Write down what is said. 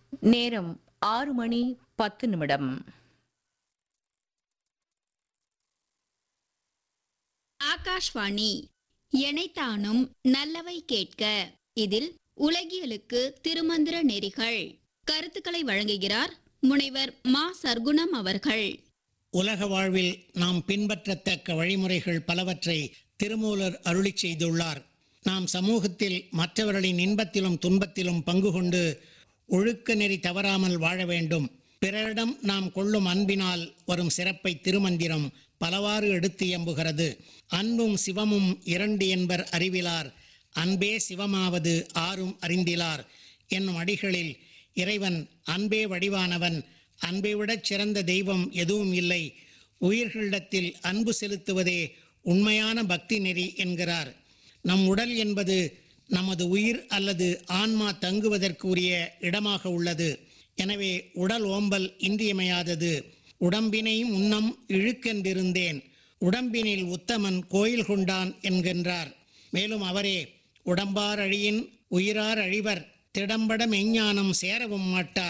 நேரம் ஆறு மணி பத்து நிமிடம் ஆகாஷ்வாணி எனைத்தானும் நல்லவை கேட்க இதில் உலகியலுக்கு திருமந்திர நெறிகள் கருத்துக்களை வழங்குகிறார் முனைவர் மா சர்க்குணம் அவர்கள் உலக வாழ்வில் நாம் பின்பற்றத்தக்க வழிமுறைகள் பலவற்றை திருமூலர் அருளிச் செய்துள்ளார் நாம் சமூகத்தில் மற்றவர்களின் இன்பத்திலும் துன்பத்திலும் பங்கு கொண்டு ஒழுக்க நெறி தவறாமல் வாழ வேண்டும் பிறரிடம் நாம் கொள்ளும் அன்பினால் வரும் சிறப்பை திருமந்திரம் பலவாறு எடுத்து எம்புகிறது அன்பும் சிவமும் இரண்டு என்பர் அறிவிலார் அன்பே சிவமாவது ஆரும் அறிந்திலார் என்னும் அடிகளில் இறைவன் அன்பே வடிவானவன் அன்பை விடச் சிறந்த தெய்வம் எதுவும் இல்லை உயிர்களிடத்தில் அன்பு செலுத்துவதே உண்மையான பக்தி நெறி என்கிறார் நம் உடல் என்பது நமது உயிர் அல்லது ஆன்மா தங்குவதற்கு உரிய இடமாக உள்ளது எனவே உடல் ஓம்பல் இன்றியமையாதது உடம்பினை முன்னம் இழுக்கென்றிருந்தேன் உடம்பினில் உத்தமன் கோயில் கொண்டான் என்கின்றார் மேலும் அவரே உடம்பார் அழியின் உயிரார் அழிவர் திடம்பட மெஞ்ஞானம் சேரவும் மாட்டார்